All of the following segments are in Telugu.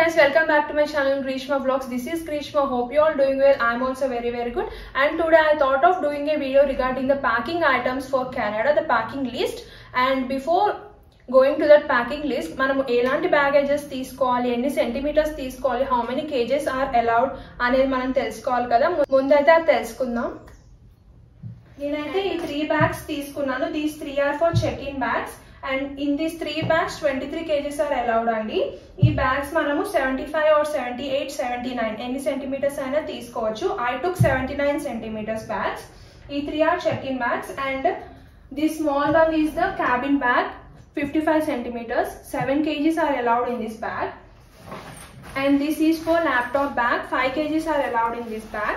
guys, welcome back to my channel Grishma Vlogs. This is Grishma. Hope you all doing well. I'm also very very good. And today I thought of doing a video regarding the packing items for Canada, the packing list. And before going to that packing list మనం ఎలాంటి బ్యాగేజెస్ తీసుకోవాలి ఎన్ని సెంటీమీటర్స్ తీసుకోవాలి how many kgs are allowed అనేది మనం తెలుసుకోవాలి కదా ము- ముందైతే అది తెలుసుకుందాం నేనైతే ఈ త్రీ బ్యాగ్స్ తీసుకున్నాను these three are for check in bags and in these three bags twenty three kgs are allowed అండి ఈ బ్యాగ్స్ మనము seventy five or seventy eight seventy nine ఎన్ని సెంటీమీటర్స్ అయినా తీసుకోవచ్చు I took seventy nine centimetres bags ఈ three are check in bags and the small one is the cabin bag fifty five centimetres seven kgs are allowed in this bag and this is for laptop bag 5 kgs are allowed in this bag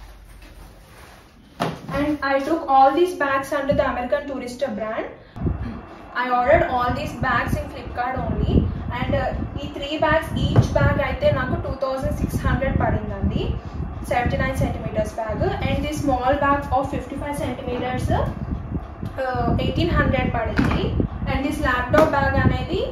and i took all these bags under the american tourister brand i ordered all these bags in flipkart only and uh, ఈ త్రీ బ్యాగ్స్ ఈచ్ బ్యాగ్ అయితే నాకు టూ థౌజండ్ సిక్స్ హండ్రెడ్ పడిందండి seventy nine centimetres bag and the small bag of fifty five centimetres eighteen hundred పడింది అండ్ దిస్ ల్యాప్టాప్ బ్యాగ్ అనేది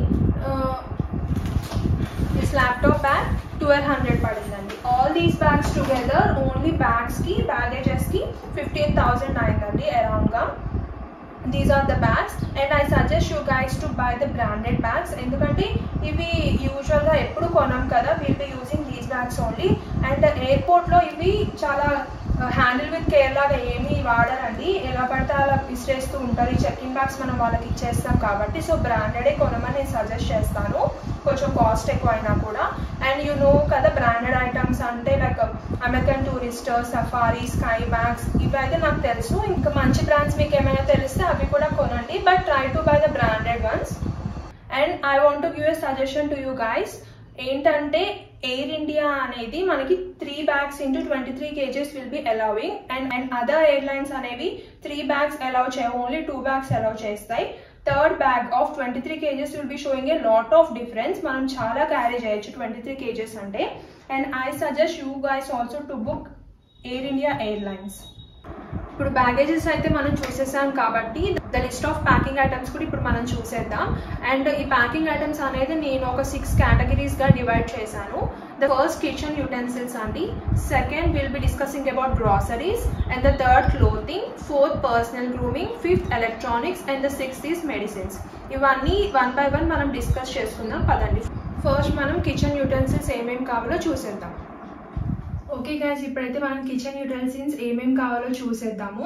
this laptop bag twelve hundred పడిందండి all these bags together only బ్యాగ్స్కి బ్యాగేజెస్కి ఫిఫ్టీన్ థౌజండ్ అయిందండి అరౌండ్గా these are the bags and I suggest you guys to buy the branded bags ఎందుకంటే ఇవి యూజువల్గా ఎప్పుడు కొనం కదా will be using these bags only and ఎయిర్పోర్ట్లో ఇవి చాలా హ్యాండిల్ విత్ కేర్ లాగా ఏమీ వాడరండి ఎలా పడితే అలా విసిరేస్తూ ఉంటారు ఈ చెక్కింగ్ బ్యాగ్స్ మనం వాళ్ళకి ఇచ్చేస్తాం కాబట్టి సో బ్రాండెడే కొనమని నేను సజెస్ట్ చేస్తాను కొంచెం కాస్ట్ ఎక్కువ అయినా కూడా అండ్ యూ నో కదా బ్రాండెడ్ ఐటమ్స్ అంటే like American Tourister Safari Skybags ఇవి అయితే నాకు తెలుసు ఇంకా మంచి బ్రాండ్స్ మీకు ఏమైనా తెలిస్తే అవి కూడా కొనండి but try to buy the branded ones and I want to give a suggestion to you guys ఏంటంటే ఎయిర్ ఇండియా అనేది మనకి three bags into twenty three kgs will be allowing and and other airlines అనేవి త్రీ బ్యాగ్స్ అలౌ చేయ ఓన్లీ టూ బ్యాగ్స్ అలౌ చేస్తాయి third bag of twenty three kgs will be showing a lot of difference మనం చాలా క్యారీ చేయొచ్చు ట్వంటీ త్రీ కేజెస్ అంటే and I suggest you guys also to book Air India airlines ఇప్పుడు బ్యాగేజెస్ అయితే మనం చూసేసాం కాబట్టి the list of packing items కూడా ఇప్పుడు మనం చూసేద్దాం అండ్ ఈ ప్యాకింగ్ ఐటమ్స్ అనేది నేను ఒక సిక్స్ కేటగిరీస్గా డివైడ్ చేశాను ద ఫస్ట్ కిచెన్ యూటెన్సిల్స్ అండి second will be discussing about groceries and the third clothing fourth personal grooming fifth electronics and the sixth is medicines ఇవన్నీ వన్ బై వన్ మనం డిస్కస్ చేసుకుందాం పదండి ఫస్ట్ మనం కిచెన్ యూటెన్సిల్స్ ఏమేమి కావాలో చూసేద్దాం ఓకే గైస్ ఇప్పుడైతే మనం కిచెన్ యూటెన్సిల్స్ ఏమేమి కావాలో చూసేద్దాము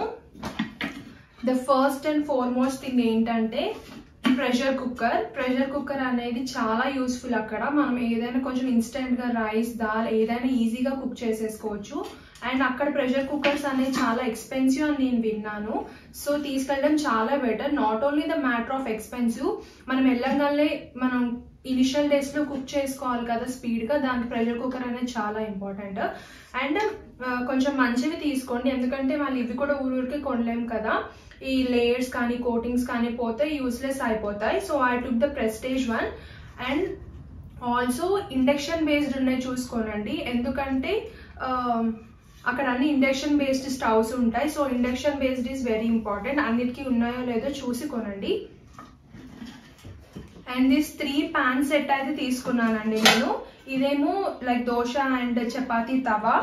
the first and foremost thing ఏంటంటే ప్రెషర్ కుక్కర్ ప్రెషర్ కుక్కర్ అనేది చాలా యూస్ఫుల్ అక్కడ మనం ఏదైనా కొంచెం ఇన్స్టెంట్గా రైస్ దాల్ ఏదైనా ఈజీగా కుక్ చేసేసుకోవచ్చు అండ్ అక్కడ ప్రెషర్ కుక్కర్స్ అనేది చాలా ఎక్స్పెన్సివ్ అని నేను విన్నాను సో తీసుకెళ్ళడం చాలా better not only the matter of expensive మనం వెళ్ళగానే మనం ఇనిషియల్ డేస్లో కుక్ చేసుకోవాలి కదా స్పీడ్గా దానికి ప్రెషర్ కుక్కర్ అనేది చాలా ఇంపార్టెంట్ అండ్ కొంచెం మంచివి తీసుకోండి ఎందుకంటే వాళ్ళు ఇవి కూడా ఊరికి కొనలేం కదా ఈ లేయర్స్ కానీ కోటింగ్స్ కానీ పోతే యూస్లెస్ అయిపోతాయి so I took the Prestige one and also induction based ఉన్నాయి చూసుకోనండి ఎందుకంటే అక్కడ అన్ని ఇండక్షన్ బేస్డ్ స్టవ్స్ ఉంటాయి so induction based is very important అన్నిటికీ ఉన్నాయో లేదో చూసి కొనండి and this three pan set అయితే తీసుకున్నానండి నేను ఇదేమో like dosa and chapati tawa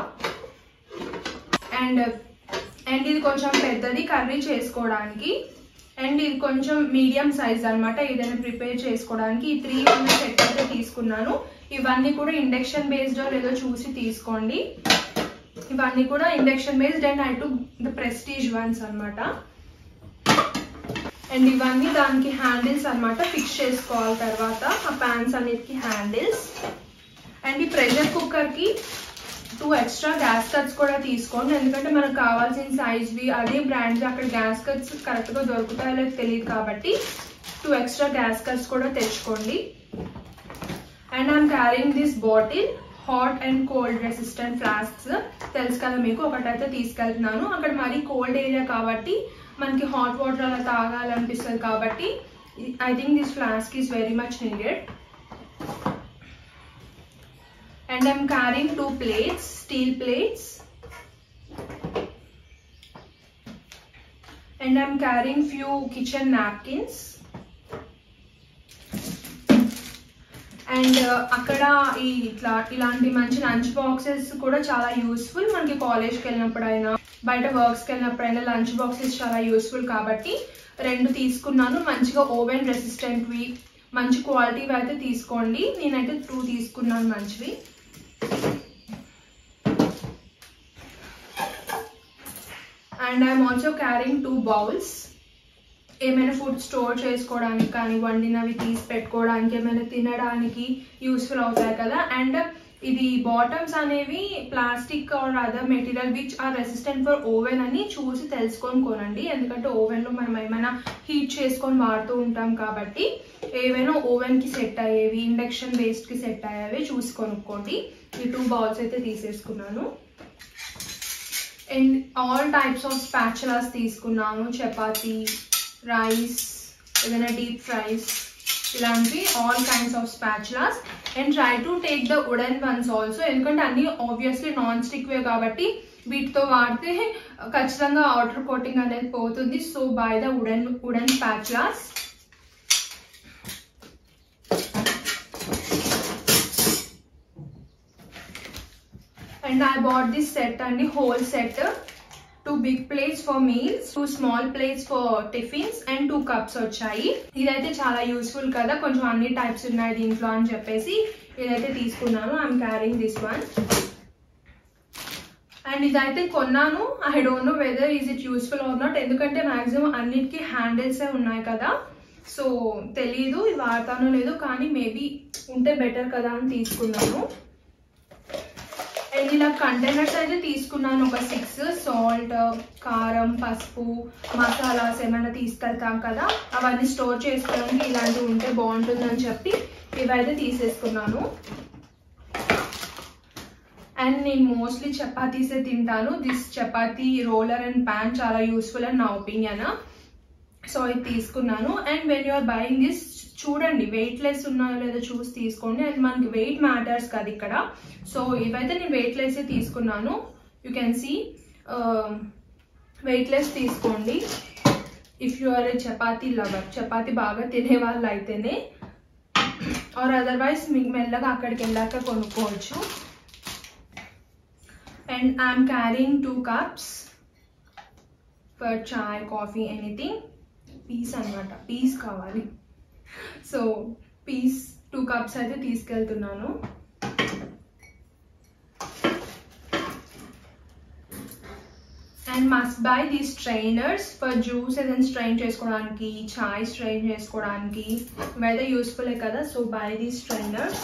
and and ఇది కొంచెం పెద్దది కర్రీ చేసుకోవడానికి అండ్ ఇది కొంచెం మీడియం సైజ్ అనమాట ఏదైనా ప్రిపేర్ చేసుకోవడానికి ఈ త్రీ ఉన్న సెట్ అయితే తీసుకున్నాను ఇవన్నీ కూడా ఇండక్షన్ బేస్డ్ లేదో చూసి తీసుకోండి ఇవన్నీ కూడా induction based and I took the Prestige ones అనమాట అండ్ ఇవన్నీ దానికి హ్యాండిల్స్ అనమాట ఫిక్స్ చేసుకోవాలి తర్వాత ఆ ప్యాన్స్ అన్నిటికి హ్యాండిల్స్ అండ్ ఈ ప్రెషర్ కుక్కర్కి టూ ఎక్స్ట్రా గ్యాస్ కట్స్ కూడా తీసుకోండి ఎందుకంటే మనకు కావాల్సిన సైజ్వి అదే బ్రాండ్వి అక్కడ గ్యాస్ కట్స్ కరెక్ట్గా దొరుకుతాయో లేదో తెలియదు కాబట్టి టూ ఎక్స్ట్రా గ్యాస్ కట్స్ కూడా తెచ్చుకోండి and I'm carrying this bottle hot and cold resistant flasks తెలుసు కదా మీకు ఒకటైతే తీసుకెళ్తున్నాను అక్కడ మరీ కోల్డ్ ఏరియా కాబట్టి మనకి హాట్ వాటర్ అలా తాగాలనిపిస్తుంది కాబట్టి I think this flask is very much needed and I'm carrying two plates, steel plates. And I'm carrying few kitchen napkins. And uh, అక్కడ ఈ ఇట్లా ఇలాంటి మంచి లంచ్ బాక్సెస్ కూడా చాలా యూస్ఫుల్ మనకి కాలేజ్కి వెళ్ళినప్పుడు అయినా బయట వర్క్స్కి వెళ్ళినప్పుడు అయినా లంచ్ బాక్సెస్ చాలా యూస్ఫుల్ కాబట్టి రెండు తీసుకున్నాను మంచిగా ఓవెన్ రెసిస్టెంట్వి మంచి క్వాలిటీవి అయితే తీసుకోండి నేనైతే టూ తీసుకున్నాను మంచివి and I'm also carrying two bowls ఏమైనా ఫుడ్ స్టోర్ చేసుకోవడానికి కానీ వండినవి తీసి పెట్టుకోవడానికి ఏమైనా తినడానికి యూస్ఫుల్ అవుతాయి కదా అండ్ ఇది బాటమ్స్ అనేవి plastic or other material which are resistant for oven అని చూసి తెలుసుకొని కొనండి ఎందుకంటే ఓవెన్లో మనం ఏమైనా హీట్ చేసుకొని వాడుతూ ఉంటాం కాబట్టి ఏవైనా ఓవెన్కి సెట్ అయ్యేవి ఇండక్షన్ బేస్డ్కి సెట్ అయ్యేవి చూసి కొనుక్కోండి ఈ టూ బౌల్స్ అయితే తీసేసుకున్నాను and all types of spatulas తీసుకున్నాను చపాతీ రైస్ ఏదైనా డీప్ ఫ్రైస్ ఇలాంటి all kinds of spatulas and try to take the wooden ones also ఎందుకంటే అన్ని ఆబ్వియస్లీ నాన్ స్టిక్ వే కాబట్టి వీటితో వాడితే ఖచ్చితంగా వాటర్ కోటింగ్ అనేది పోతుంది so buy the wooden wooden spatulas and I bought this set అండి whole set two big plates for meals two small plates for tiffins and two cups వచ్చాయి ఇదైతే చాలా యూస్ఫుల్ కదా కొంచెం అన్ని టైప్స్ ఉన్నాయి దీంట్లో అని చెప్పేసి ఇదైతే తీసుకున్నాను I'm carrying this one and ఇదైతే కొన్నాను I don't know whether is it useful or not ఎందుకంటే మాక్సిమం అన్నిటికీ హ్యాండిల్సే ఉన్నాయి కదా సో తెలీదు ఇది వాడతానో లేదో కానీ మేబీ ఉంటే బెటర్ కదా అని తీసుకున్నాను అండ్ ఇలా కంటైనర్స్ అయితే తీసుకున్నాను ఒక సిక్స్ సాల్ట్ కారం పసుపు మసాలాస్ ఏమైనా తీసుకెళ్తాం కదా అవన్నీ స్టోర్ చేసుకోవడానికి ఇలాంటివి ఉంటే బాగుంటుందని చెప్పి ఇవైతే తీసేసుకున్నాను అండ్ నేను మోస్ట్లీ చపాతీసే తింటాను this chapati roller and pan చాలా యూస్ఫుల్ అని నా ఒపీనియన్ సో ఇది తీసుకున్నాను and when you're buying this చూడండి వెయిట్ లెస్ ఉన్నాయో లేదో చూసి తీసుకోండి అండ్ మనకి వెయిట్ మ్యాటర్స్ కదా ఇక్కడ సో ఇవైతే నేను వెయిట్ లెస్ తీసుకున్నాను you can see weight less తీసుకోండి if you are a chapati lover chapati బాగా తినే వాళ్ళు అయితేనే ఆర్ అదర్వైజ్ మీకు మెల్లగా అక్కడికి వెళ్ళాక కొనుక్కోవచ్చు and I'm carrying two cups for chai coffee anything piece అనమాట పీస్ కావాలి సో పీస్ టూ కప్స్ అయితే తీసుకెళ్తున్నాను and must buy these strainers for juice ఏదైనా స్ట్రైన్ చేసుకోవడానికి చాయ్ స్ట్రైన్ చేసుకోవడానికి వెదర్ యూస్ఫుల్ కదా so buy these strainers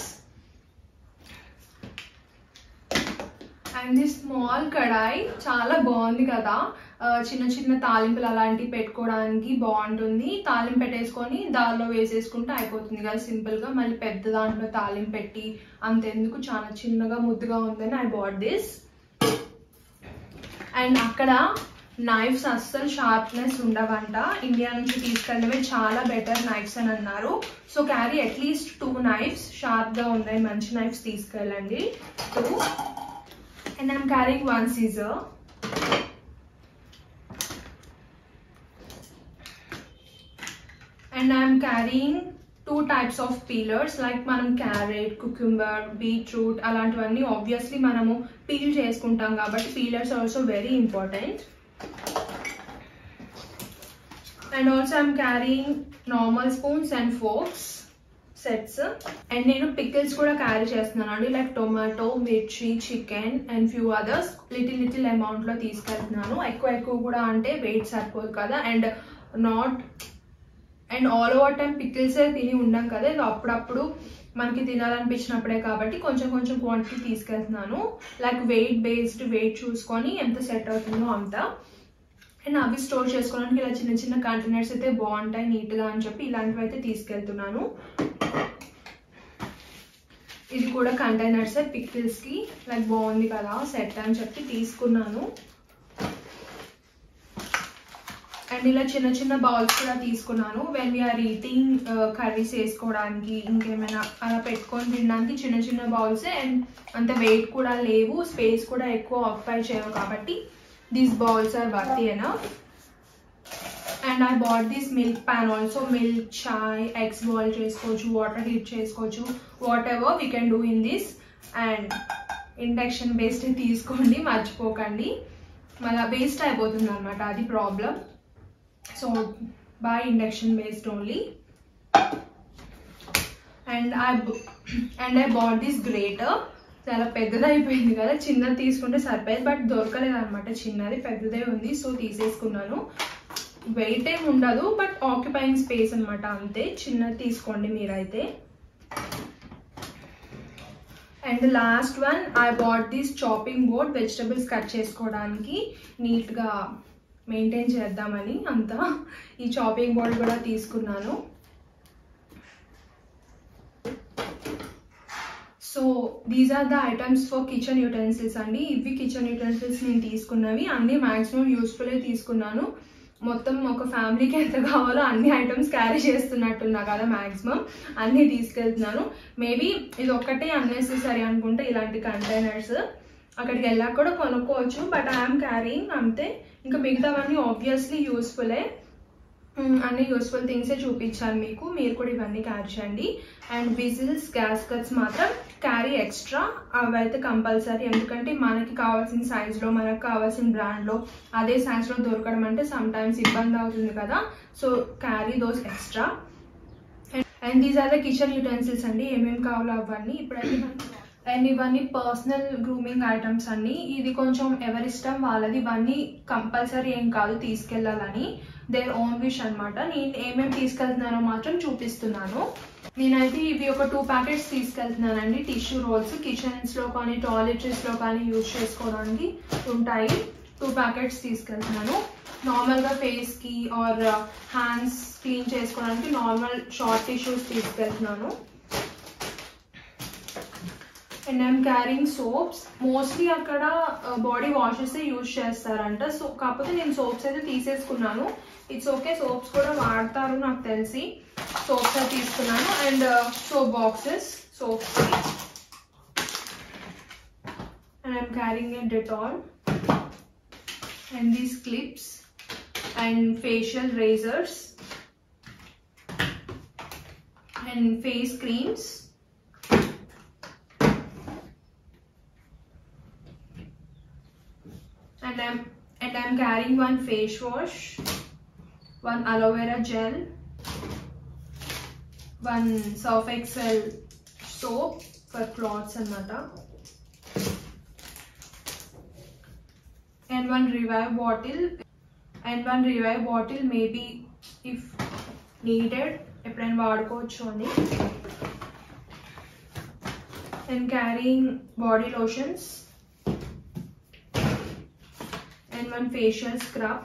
and the small kadai చాలా బాగుంది కదా చిన్న చిన్న తాలింపులు అలాంటివి పెట్టుకోవడానికి బాగుంటుంది తాలింపు పెట్టేసుకొని దానిలో వేసేసుకుంటే అయిపోతుంది కదా సింపుల్గా మళ్ళీ పెద్ద దాంట్లో తాలింపు పెట్టి అంతెందుకు చాలా చిన్నగా ముద్దుగా ఉందని ఐ బాట్ దిస్ అండ్ అక్కడ నైఫ్స్ అస్సలు షార్ప్నెస్ ఉండవంట ఇండియా నుంచి తీసుకెళ్ళినవి చాలా బెటర్ నైఫ్స్ అని అన్నారు so carry at least two knifes షార్ప్గా ఉన్నాయి మంచి నైఫ్స్ తీసుకెళ్ళండి two and I'm carrying one scissor. And I'm carrying two types of peelers like మనం క్యారెట్ కుక్యుంబర్ బీట్రూట్ అలాంటివన్నీ ఆబ్వియస్లీ మనము పీల్ చేసుకుంటాం కాబట్టి peelers also very important and also I'm carrying normal spoons and forks sets and నేను పికిల్స్ కూడా క్యారీ చేస్తున్నాను అండి like tomato mirchi chicken and few others little little అమౌంట్లో తీసుకెళ్తున్నాను ఎక్కువ ఎక్కువ కూడా అంటే వెయిట్ సరిపోదు కదా and not and all over time పికిల్సే తిని ఉండం కదా ఇది అప్పుడప్పుడు మనకి తినాలనిపించినప్పుడే కాబట్టి కొంచెం కొంచెం క్వాంటిటీ తీసుకెళ్తున్నాను లైక్ వెయిట్ బేస్డ్ వెయిట్ చూసుకొని ఎంత సెట్ అవుతుందో అంత అండ్ అవి స్టోర్ చేసుకోవడానికి ఇలా చిన్న చిన్న కంటైనర్స్ అయితే బాగుంటాయి నీట్గా అని చెప్పి ఇలాంటివి అయితే తీసుకెళ్తున్నాను ఇది కూడా కంటైనర్స్ పిక్కిల్స్కి లైక్ బాగుంది కదా సెట్ అని చెప్పి తీసుకున్నాను అండ్ ఇలా చిన్న చిన్న బౌల్స్ కూడా తీసుకున్నాను వెన్ వీఆర్ ఈటింగ్ కర్రీస్ వేసుకోవడానికి ఇంకేమైనా అలా పెట్టుకొని తినడానికి చిన్న చిన్న బౌల్స్ అండ్ అంత వెయిట్ కూడా లేవు స్పేస్ కూడా ఎక్కువ ఆక్యుపై చేయవు కాబట్టి these bowls are worthy enough and I bought this milk pan also milk chai eggs boil చేసుకోవచ్చు వాటర్ హీట్ చేసుకోవచ్చు whatever we can do in this and induction based తీసుకోండి మర్చిపోకండి మళ్ళీ వేస్ట్ అయిపోతుంది అనమాట అది problem so buy induction based only and I and I bought this grater చాలా పెద్దది అయిపోయింది కదా చిన్నది తీసుకుంటే సరిపోయేది బట్ దొరకలేదు అనమాట చిన్నది పెద్దదే ఉంది సో తీసేసుకున్నాను వెయిట్ ఏం ఉండదు బట్ ఆక్యుపైయింగ్ స్పేస్ అనమాట అంతే చిన్నది తీసుకోండి మీరైతే and last one I bought this chopping board vegetables cut చేసుకోవడానికి నీట్గా మెయింటైన్ చేద్దామని అంతా ఈ చాపింగ్ బోర్డ్ కూడా తీసుకున్నాను so these are the items for kitchen utensils అండి ఇవి కిచెన్ యూటెన్సిల్స్ నేను తీసుకున్నవి అన్ని మ్యాక్సిమం యూస్ఫుల్ తీసుకున్నాను మొత్తం ఒక ఫ్యామిలీకి ఎంత కావాలో అన్ని ఐటమ్స్ క్యారీ చేస్తున్నట్టున్నా కదా మ్యాక్సిమం అన్నీ తీసుకెళ్తున్నాను మేబీ ఇది ఒక్కటే అన్నెసెసరీ అనుకుంటే ఇలాంటి కంటైనర్స్ అక్కడికి వెళ్ళాక కూడా కొనుక్కోవచ్చు బట్ ఐఎమ్ క్యారింగ్ అంతే ఇంకా మిగతావన్నీ ఆబ్వియస్లీ యూస్ఫుల్లే అన్ని యూస్ఫుల్ థింగ్సే చూపించాను మీకు మీరు కూడా ఇవన్నీ క్యారీ చేయండి అండ్ విజిల్స్ గ్యాస్ కట్స్ మాత్రం క్యారీ ఎక్స్ట్రా అవి అయితే కంపల్సరీ ఎందుకంటే మనకి కావాల్సిన సైజులో మనకు కావాల్సిన బ్రాండ్లో అదే సైజులో దొరకడం అంటే సమ్ టైమ్స్ ఇబ్బంది అవుతుంది కదా so carry those extra and these are the kitchen utensils అండి ఏమేమి కావాలో అవన్నీ ఇప్పుడైతే అండ్ ఇవన్నీ పర్సనల్ గ్రూమింగ్ ఐటమ్స్ అన్ని ఇది కొంచెం ఎవరిష్టం వాళ్ళది ఇవన్నీ కంపల్సరీ ఏం కాదు తీసుకెళ్ళాలని దేర్ ఓన్ విష్ అనమాట నేను ఏమేమి తీసుకెళ్తున్నానో మాత్రం చూపిస్తున్నాను నేనైతే ఇవి ఒక టూ ప్యాకెట్స్ తీసుకెళ్తున్నానండి టిష్యూ రోల్స్ కిచెన్స్లో కానీ టాయిలెటరీస్లో కానీ యూజ్ చేసుకోవడానికి ఉంటాయి టూ ప్యాకెట్స్ తీసుకెళ్తున్నాను నార్మల్గా ఫేస్కి ఆర్ హ్యాండ్స్ క్లీన్ చేసుకోవడానికి నార్మల్ షార్ట్ టిష్యూస్ తీసుకెళ్తున్నాను and I'm carrying soaps mostly అక్కడ బాడీ వాషెస్ యూజ్ చేస్తారంట సో కాకపోతే నేను సోప్స్ అయితే తీసేసుకున్నాను ఇట్స్ ఓకే సోప్స్ కూడా వాడతారు నాకు తెలిసి సోప్స్ అయితే తీసుకున్నాను and soap boxes soaps and I'm carrying a Dettol and these clips and facial razors and face creams and I'm and I'm carrying one face wash, one aloe vera gel, one Surf Excel soap for cloths and mata, and one revive bottle, and one revive bottle maybe if needed ఎప్పుడైనా వాడుకోవచ్చు అని and carrying body lotions and one facial scrub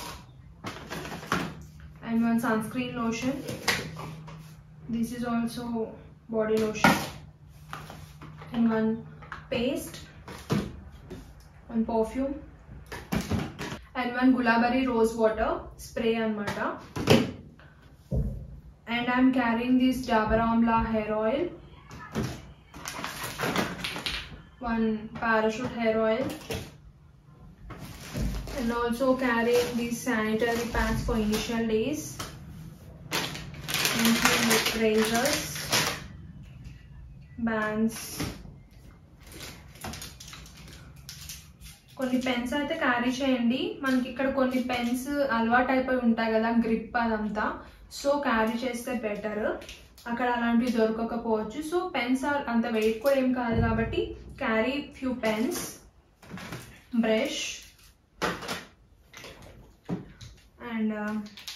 and one sunscreen lotion this is also body lotion and one paste one perfume and one gulabari rose water spray anamata and i'm carrying this dabur amla hair oil one parachute hair oil and also carrying these sanitary pads for initial days including razors bands కొన్ని పెన్స్ అయితే క్యారీ చేయండి మనకి ఇక్కడ కొన్ని పెన్స్ అలవాటు అయిపోయి ఉంటాయి కదా గ్రిప్ అదంతా సో క్యారీ చేస్తే బెటర్ అక్కడ అలాంటివి దొరకకపోవచ్చు సో పెన్స్ అంత వెయిట్ కూడా ఏం కాదు కాబట్టి carry few pens brush and uh,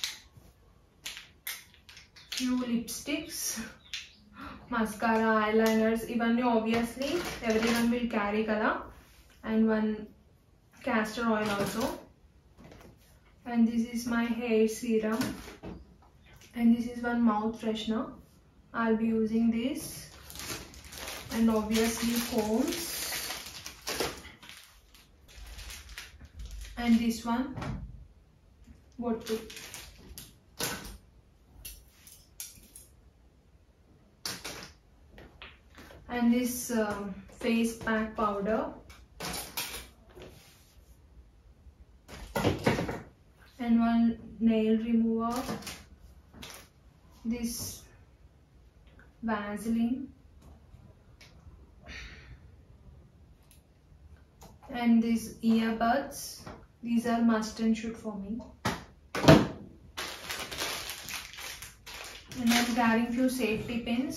few lipsticks mascara eyeliners ఇవన్నీ obviously everyone will carry కదా and one castor oil also and this is my hair serum and this is one mouth freshener I'll be using this and obviously combs and this one bottle and this um, face pack powder and one nail remover this vaseline and these earbuds these are must and should for me and i'm carrying few safety pins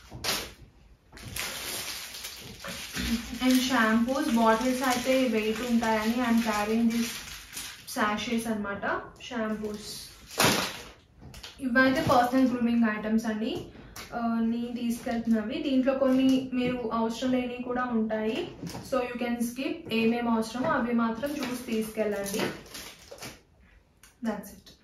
and shampoos bottles అయితే వెయిట్ ఉంటాయని ఐఎమ్ క్యారింగ్ దిస్ శాషేస్ అనమాట షాంపూస్ ఇవైతే పర్సనల్ గ్రూమింగ్ ఐటమ్స్ అండి ఆ, నేను తీసుకెళ్తున్నవి దీంట్లో కొన్ని మీరు అవసరం లేనివి కూడా ఉంటాయి సో యూ కెన్ స్కిప్ ఏమేమి అవసరమో అవి మాత్రం చూసి తీసుకెళ్ళండి దాట్స్ ఇట్